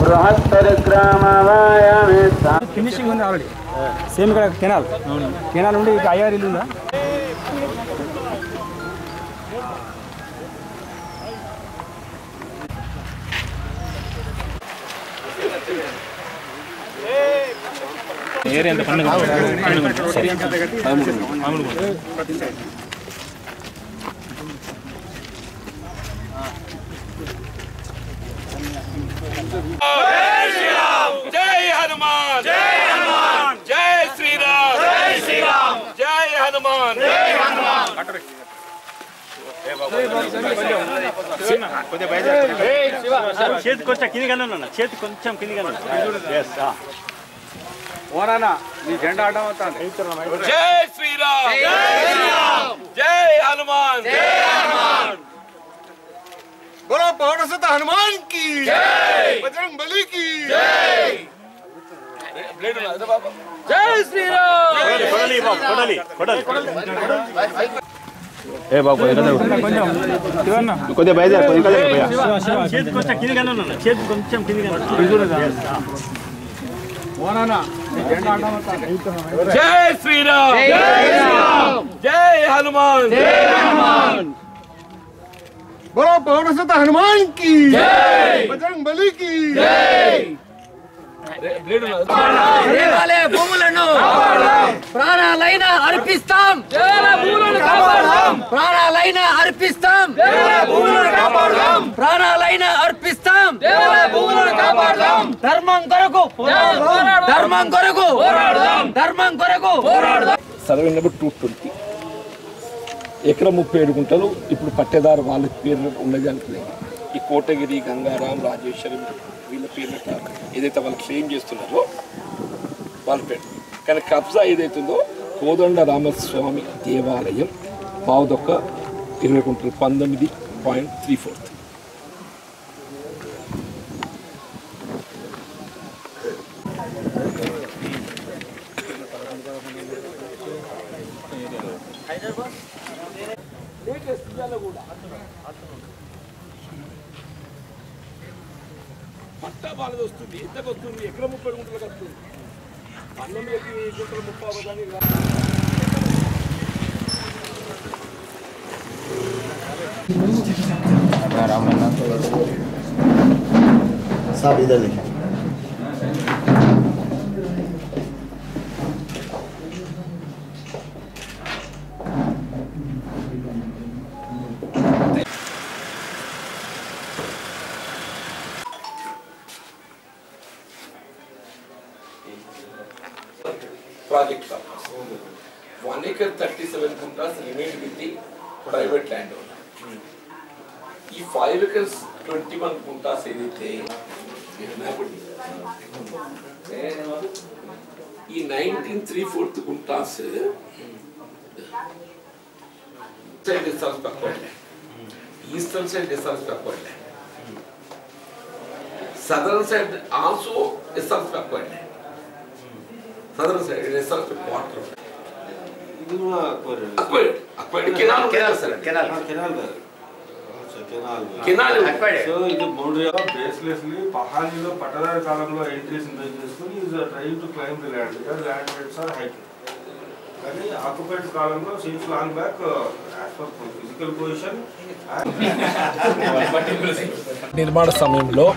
బృహత్పరిక్రమవాయామి finishing ఉంది already same ఇక్కడ canal canal నుండి ఇక ఐఆర్ ఇల్లు ఉందా ఏరియా ఎంత పండుగ జై హనుమాన్ జై హనుమాన్ జై శ్రీరామ్ జై శ్రీరామ్ జై హనుమాన్ జై హనుమాన్ చేతి కొంచెం కింది కన్నా చేతి కొంచెం కింది కన్నా ఓనా నీ జెండా అడ్డం అవుతాను జై శ్రీరామ్ జై శ్రీరామ్ జై హనుమాన్ జై హనుమాన్ बोलो पवन सत हनुमान की जय बजरंग बली की जय జై శ్రీరామ్ కొడలి బాబు కొడలి కొడలి కొద్దిగా బయలుదేరు కొద్దిగా చేతి కొంచెం కింది కన్నా చేతి కొంచెం కింది కన్నా ఓనా నీ జెండా అడ్డం అవుతాను జై శ్రీరామ్ జై శ్రీరామ్ జై హనుమాన్ జై హనుమాన్ बोलो पवन सत हनुमान की जय बजरंग बली की जय దేవాలయ భూములను ప్రాణాలైన అర్పిస్తాం ప్రాణాలైన అర్పిస్తాం ప్రాణాలైన అర్పిస్తాం ధర్మం కొరకు ధర్మం కొరకు ధర్మం కొరకు సర్వే నెంబర్ టూ ట్వంటీ ఎకరం ముప్పై ఏడు గుంటలు ఇప్పుడు పట్టేదారు వాళ్ళ పేర్లు ఉన్నది అనుకునేది ఈ కోటగిరి గంగారాం రాజేశ్వరం వీళ్ళ పేర్లు ఏదైతే వాళ్ళు క్లెయిమ్ చేస్తున్నారో వాళ్ళ పేరు కానీ కబ్జా ఏదైతుందో కోదండ రామస్వామి దేవాలయం పావుదొక్క ఇరవై గుంటలు పంతొమ్మిది పాయింట్ త్రీ ఫోర్త్ పట్టా వాళ్ళది వస్తుంది ఎంతకు వస్తుంది ఎకరం ముప్పై గుంటలకు వస్తుంది పంతొమ్మిది గుంటల ముప్పై కానీ सब इधर देखिए project purpose. One acre thirty-seven quintals remained with the private landowner. ఈ five acres twenty one guntas ఏదైతే ఉన్నాయండి, ఈ nineteen three fourth guntas side డిస్టర్స్ పక్కపడలే ఈస్టర్న్ సైడ్ డిస్టర్స్ పక్కపడలే సదర్న్ సైడ్ ఆల్సో డిస్టర్స్ పక్కపడలే సదర్న్ సైడ్ డిస్టర్స్ వాటర్ ఇది కూడా aquarium. Acquired acquired canal canal sir canal canal కాదు. అచ్చా, కెనాల్ కెనాల్ సో ఇది బౌండరీ బేస్లెస్లీ పహానీలో పట్టదారి కాలంలో ఎంట్రీస్ బేస్ చేసుకుని is trying to claim the land because land rates are hike కానీ ఆక్యుపైడ్ కాలంలో since long back as per physical position నిర్మాణ సమయంలో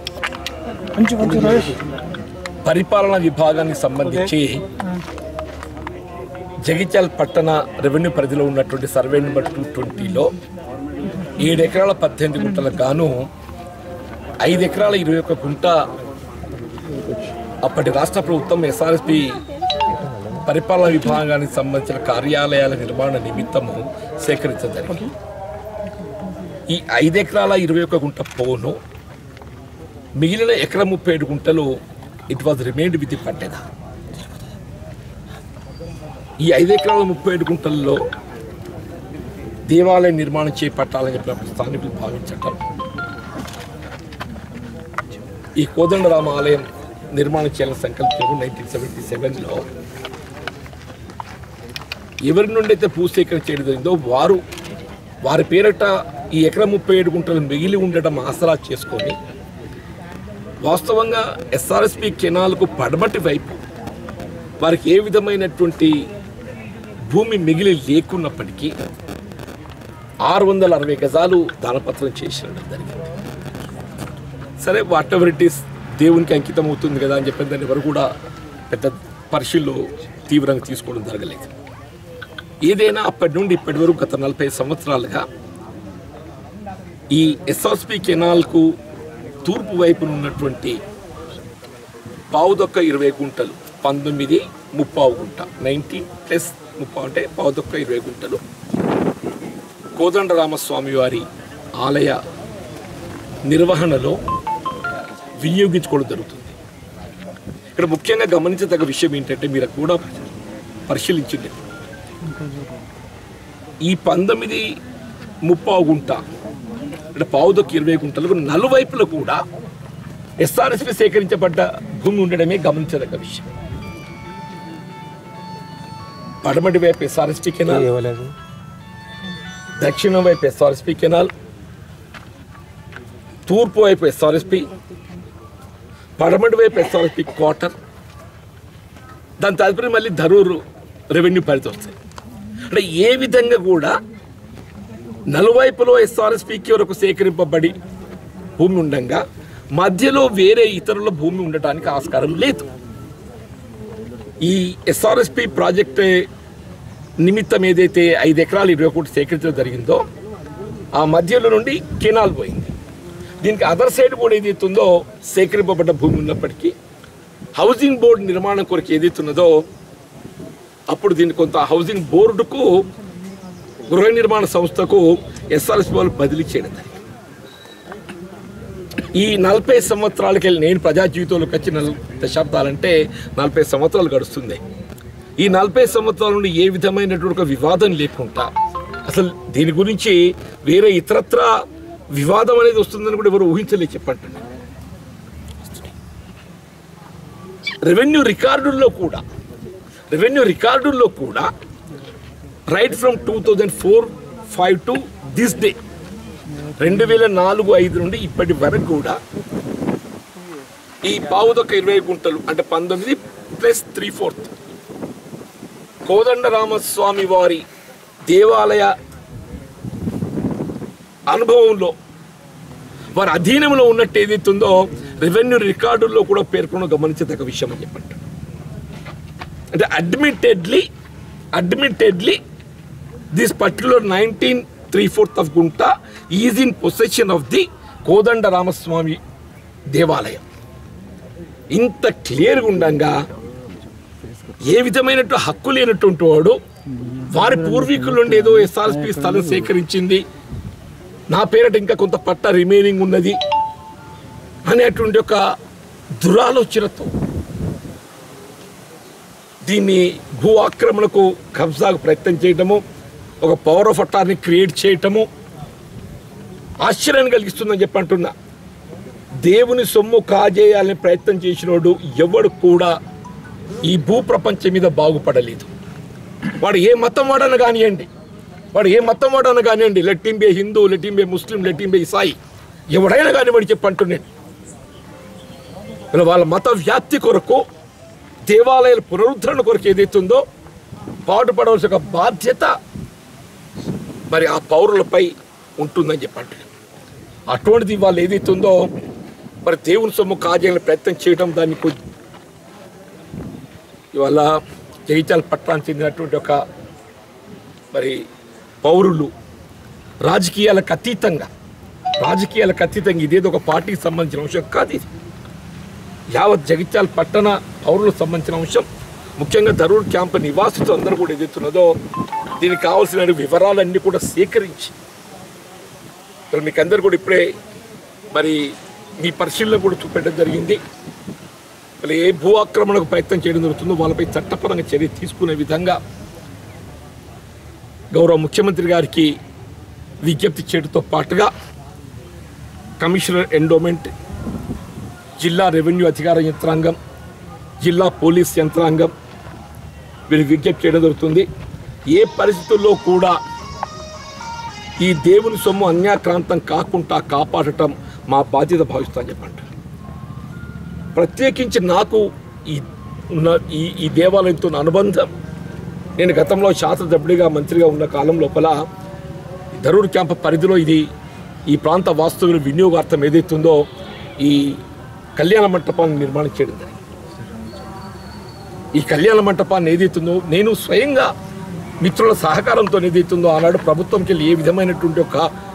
పరిపాలనా విభాగానికి సంబంధించి జగిత్యాల పట్టణ రెవెన్యూ పరిధిలో ఉన్నటువంటి సర్వే నెంబర్ టూ ట్వంటీలో ఏడు ఎకరాల పద్దెనిమిది గుంటలకు గాను ఐదు ఎకరాల ఇరవై ఒక్క గుంట అప్పటి రాష్ట్ర ప్రభుత్వం ఎస్ఆర్ఎస్పి పరిపాలనా విభాగానికి సంబంధించిన కార్యాలయాల నిర్మాణ నిమిత్తము సేకరించడం జరిగింది ఈ ఐదు ఎకరాల ఇరవై ఒక్క గుంట పోను మిగిలిన ఎకరం ముప్పై ఏడు గుంటలు ఇట్ వాజ్ రిమైండ్ విత్ పట్టేదా ఈ ఐదు ఎకరాల ముప్పై ఏడు గుంటల్లో దేవాలయం నిర్మాణం చేపట్టాలని చెప్పినప్పుడు స్థానికులు భావించటం ఈ కోదండరామ ఆలయం నిర్మాణం చేయాలని సంకల్పించారు నైన్టీన్ సెవెంటీ సెవెన్లో ఎవరి నుండి అయితే భూసేకరణ చేయడం జరిగిందో వారు వారి పేరట ఈ ఎకరం ముప్పై ఏడు గుంటలు మిగిలి ఉండటం ఆసరా చేసుకొని వాస్తవంగా ఎస్ఆర్ఎస్పి కెనాల్కు పడమటి వైపు వారికి ఏ విధమైనటువంటి భూమి మిగిలి లేకున్నప్పటికీ ఆరు వందల అరవై గజాలు దానపత్రం చేసినట్టు జరిగింది సరే వాట్ ఎవర్ ఇట్ ఈస్ దేవునికి అంకితం అవుతుంది కదా అని చెప్పి దాన్ని ఎవరు కూడా పెద్ద పరిశీల్లో తీవ్రంగా తీసుకోవడం జరగలేదు ఏదైనా అప్పటి నుండి ఇప్పటి వరకు గత నలభై సంవత్సరాలుగా ఈ ఎస్ఆర్స్పి కెనాల్కు తూర్పు వైపున ఉన్నటువంటి పావుదొక్క ఇరవై గుంటలు పంతొమ్మిది ముప్పావు గుంట నైన్టీన్ ప్లస్ ముప్పావు అంటే పావుదొక్క ఇరవై గుంటలు కోదండరామస్వామి వారి ఆలయ నిర్వహణలో వినియోగించుకోవడం జరుగుతుంది ఇక్కడ ముఖ్యంగా గమనించదగ్గ విషయం ఏంటంటే మీరు కూడా పరిశీలించింది ఈ పంతొమ్మిది ముప్పావు గుంట అంటే పావుదొక్క ఇరవై గుంటలకు నలువైపులా కూడా ఎస్ఆర్ఎస్పి సేకరించబడ్డ భూమి ఉండడమే గమనించదగ్గ విషయం పడమటి వైపు ఎస్ఆర్ఎస్పి కెనాల్ దక్షిణం వైపు ఎస్ఆర్ఎస్పి కెనాల్ తూర్పు వైపు ఎస్ఆర్ఎస్పి పడమటి వైపు ఎస్ఆర్ఎస్పి క్వార్టర్ దాని తదుపరి మళ్ళీ ధరూరు రెవెన్యూ పరిధి వస్తాయి అంటే ఏ విధంగా కూడా నలువైపులో ఎస్ఆర్ఎస్పికి వరకు సేకరింపబడి భూమి ఉండగా మధ్యలో వేరే ఇతరుల భూమి ఉండటానికి ఆస్కారం లేదు ఈ ఎస్ఆర్ఎస్పి ప్రాజెక్ట్ నిమిత్తం ఏదైతే ఐదు ఎకరాలు ఇరవై కోట్లు సేకరించడం జరిగిందో ఆ మధ్యలో నుండి కెనాల్ పోయింది దీనికి అదర్ సైడ్ కూడా ఏదైతే ఉందో సేకరింపబడ్డ భూమి ఉన్నప్పటికీ హౌసింగ్ బోర్డు నిర్మాణం కొరకు ఏదైతే ఉన్నదో అప్పుడు దీన్ని కొంత హౌసింగ్ బోర్డుకు గృహ నిర్మాణ సంస్థకు ఎస్ఆర్ఎస్ వాళ్ళు బదిలీ చేయడం జరిగింది ఈ నలభై సంవత్సరాలకి వెళ్ళి నేను ప్రజా జీవితంలోకి వచ్చి నలభై దశాబ్దాలంటే నలభై సంవత్సరాలు గడుస్తుంది ఈ నలభై సంవత్సరాల నుండి ఏ విధమైనటువంటి ఒక వివాదం లేకుండా అసలు దీని గురించి వేరే ఇతరత్ర వివాదం అనేది వస్తుందని కూడా ఎవరు ఊహించలేదు చెప్పండి రెవెన్యూ రికార్డుల్లో కూడా రెవెన్యూ రికార్డుల్లో కూడా right from two thousand four five to this day రెండు వేల నాలుగు ఐదు నుండి ఇప్పటి వరకు కూడా ఈ పావుదొక్క ఇరవై గుంటలు అంటే పంతొమ్మిది ప్లస్ త్రీ ఫోర్త్ కోదండరామస్వామి వారి దేవాలయ అనుభవంలో వారి అధీనంలో ఉన్నట్టు ఏదైతే ఉందో రెవెన్యూ రికార్డుల్లో కూడా పేర్కొన గమనించదగ్గ విషయం అని చెప్పండి అంటే admittedly admittedly this particular nineteen three fourth of gunta is in possession of the Kodanda Ramaswamy దేవాలయం ఇంత క్లియర్గా ఉండంగా ఏ విధమైనట్టు హక్కు లేనటువంటి వాడు వారి పూర్వీకుల నుండి ఏదో ఎస్ఆర్ఎస్పి స్థలం సేకరించింది నా పేరట ఇంకా కొంత పట్ట రిమైనింగ్ ఉన్నది అనేటువంటి ఒక దురాలోచనతో దీన్ని భూ ఆక్రమణకు కబ్జాకు ప్రయత్నం చేయటము ఒక పవర్ ఆఫ్ అటార్నీ క్రియేట్ చేయటము ఆశ్చర్యాన్ని కలిగిస్తుందని చెప్పి అంటున్నా దేవుని సొమ్ము కాజేయాలని ప్రయత్నం చేసినోడు ఎవడు కూడా ఈ భూ ప్రపంచం మీద బాగుపడలేదు వాడు ఏ మతం వాడన కానివ్వండి వాడు ఏ మతం వాడన కానివ్వండి లెట్టింబే హిందూ లెట్టింబే ముస్లిం లెట్టింబే ఇసాయి ఎవడైనా కానివ్వండి చెప్పి అంటున్నాను ఇలా వాళ్ళ మత వ్యాప్తి కొరకు దేవాలయాల పునరుద్ధరణ కొరకు ఏదైతుందో పాటుపడవలసిన ఒక బాధ్యత మరి ఆ పౌరులపై ఉంటుందని చెప్పండి అటువంటిది వాళ్ళు ఏదైతుందో మరి దేవుని సొమ్ము కాజేయాలని ప్రయత్నం చేయడం దాన్ని కొద్ది ఇవాళ జగిత్యాల పట్టణానికి చెందినటువంటి ఒక మరి పౌరులు రాజకీయాలకు అతీతంగా రాజకీయాలకు అతీతంగా ఇదేదో ఒక పార్టీకి సంబంధించిన అంశం కాదు ఇది యావత్ జగిత్యాల పట్టణ పౌరులకు సంబంధించిన అంశం ముఖ్యంగా ధరూర్ క్యాంప్ నివాసితులు అందరూ కూడా ఎదుగుతున్నదో దీనికి కావాల్సిన వివరాలన్నీ కూడా సేకరించి మరి మీకు అందరు కూడా ఇప్పుడే మరి మీ పరిశీలన కూడా చూపెట్టడం జరిగింది మరి ఏ భూ ఆక్రమణకు ప్రయత్నం చేయడం జరుగుతుందో వాళ్ళపై చట్టపరంగా చర్య తీసుకునే విధంగా గౌరవ ముఖ్యమంత్రి గారికి విజ్ఞప్తి చేయడంతో పాటుగా కమిషనర్ ఎండోమెంట్ జిల్లా రెవెన్యూ అధికార యంత్రాంగం జిల్లా పోలీస్ యంత్రాంగం వీరికి విజ్ఞప్తి చేయడం జరుగుతుంది ఏ పరిస్థితుల్లో కూడా ఈ దేవుని సొమ్ము అన్యాక్రాంతం కాకుండా కాపాడటం మా బాధ్యత భావిస్తాను చెప్పండి ప్రత్యేకించి నాకు ఈ ఉన్న ఈ ఈ దేవాలయంతో ఉన్న అనుబంధం నేను గతంలో శాస్త్రసభ్యుడిగా మంత్రిగా ఉన్న కాలం లోపల ధరూర్ క్యాంప్ పరిధిలో ఇది ఈ ప్రాంత వాస్తువుల వినియోగార్థం ఏదైతుందో ఈ కళ్యాణ మంటపాన్ని నిర్మాణం చేయడం జరిగింది ఈ కళ్యాణ మంటపాన్ని ఏదైతుందో నేను స్వయంగా మిత్రుల సహకారంతో ఏదైతుందో ఆనాడు ప్రభుత్వంకి వెళ్ళి ఏ విధమైనటువంటి ఒక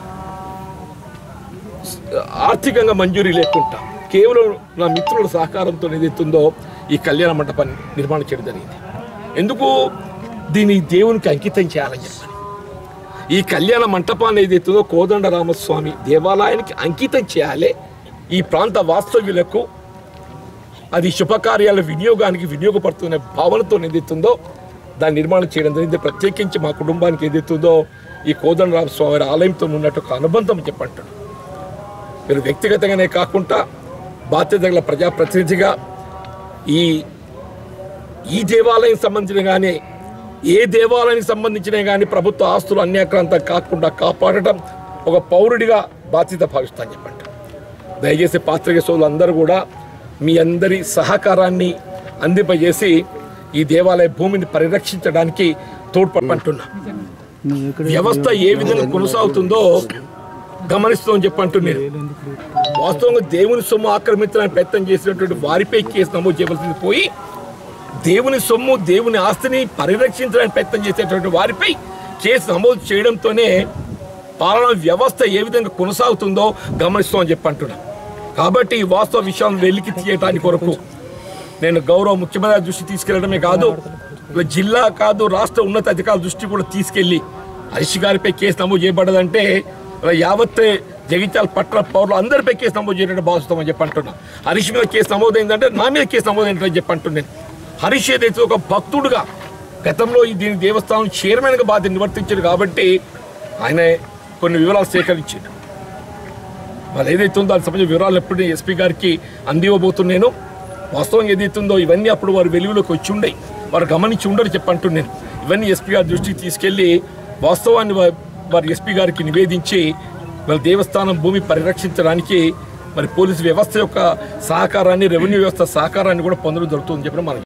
ఆర్థికంగా మంజూరీ లేకుండా కేవలం నా మిత్రుల సహకారంతో ఏదైతుందో ఈ కళ్యాణ మంటపాన్ని నిర్మాణం చేయడం జరిగింది ఎందుకు దీన్ని దేవునికి అంకితం చేయాలని చెప్పని ఈ కళ్యాణ మంటపాన్ని ఏదైతుందో కోదండ రామస్వామి దేవాలయానికి అంకితం చేయాలి ఈ ప్రాంత వాస్తవ్యులకు అది శుభకార్యాల వినియోగానికి వినియోగపడుతున్న భావనతో ఏదైతుందో దాన్ని నిర్మాణం చేయడం జరిగింది ప్రత్యేకించి మా కుటుంబానికి ఏదైతుందో ఈ కోదండరామ స్వామి వారి ఆలయంతో ఉన్నట్టు ఒక అనుబంధం చెప్పంటాడు మీరు వ్యక్తిగతంగానే కాకుండా బాధ్యత గల ప్రజాప్రతినిధిగా ఈ ఈ దేవాలయం సంబంధించిన కానీ ఏ దేవాలయానికి సంబంధించిన కానీ ప్రభుత్వ ఆస్తులు అన్యాక్రాంతం కాకుండా కాపాడటం ఒక పౌరుడిగా బాధ్యత భావిస్తాను చెప్పండి దయచేసి పాత్రిక సోదరులు అందరూ కూడా మీ అందరి సహకారాన్ని అందింపజేసి ఈ దేవాలయ భూమిని పరిరక్షించడానికి తోడ్పడమంటున్నా వ్యవస్థ ఏ విధంగా కొనసాగుతుందో గమనిస్తామని చెప్పంటూ నేను వాస్తవంగా దేవుని సొమ్ము ఆక్రమించడానికి ప్రయత్నం చేసినటువంటి వారిపై కేసు నమోదు చేయవలసింది పోయి దేవుని సొమ్ము దేవుని ఆస్తిని పరిరక్షించడానికి ప్రయత్నం చేసేటువంటి వారిపై కేసు నమోదు చేయడంతోనే పాలనా వ్యవస్థ ఏ విధంగా కొనసాగుతుందో గమనిస్తామని చెప్పి అంటున్నా కాబట్టి ఈ వాస్తవ విషయాలను వెలికి తీయటానికి కొరకు నేను గౌరవ ముఖ్యమంత్రి దృష్టి తీసుకెళ్లడమే కాదు ఇక జిల్లా కాదు రాష్ట్ర ఉన్నత అధికారుల దృష్టి కూడా తీసుకెళ్లి హరీష్ గారిపై కేసు నమోదు చేయబడదంటే ఇలా యావత్ జగిత్యాల పట్టణ పౌరులు అందరిపై కేసు నమోదు చేయడం భావిస్తామని చెప్పి అంటున్నా హరీష్ మీద కేసు నమోదైందంటే నా మీద కేసు నమోదైందని చెప్పి అంటున్నాను హరీష్ ఏదైతే ఒక భక్తుడుగా గతంలో ఈ దీని దేవస్థానం చైర్మన్గా బాధ్యత నిర్వర్తించాడు కాబట్టి ఆయన కొన్ని వివరాలు సేకరించాడు వాళ్ళు ఏదైతే ఉందో దానికి సంబంధించిన వివరాలు ఎప్పుడు ఎస్పీ గారికి అందివ్వబోతున్నాను వాస్తవం ఏదైతే ఉందో ఇవన్నీ అప్పుడు వారు వెలుగులోకి వచ్చి ఉండే వారు గమనించి ఉండరు చెప్పంటున్నాను ఇవన్నీ ఎస్పీ గారి దృష్టికి తీసుకెళ్లి వాస్తవాన్ని వా- వారి ఎస్పీ గారికి నివేదించి వాళ్ళ దేవస్థానం భూమి పరిరక్షించడానికి మరి పోలీసు వ్యవస్థ యొక్క సహకారాన్ని రెవెన్యూ వ్యవస్థ సహకారాన్ని కూడా పొందడం జరుగుతుందని చెప్పి మనం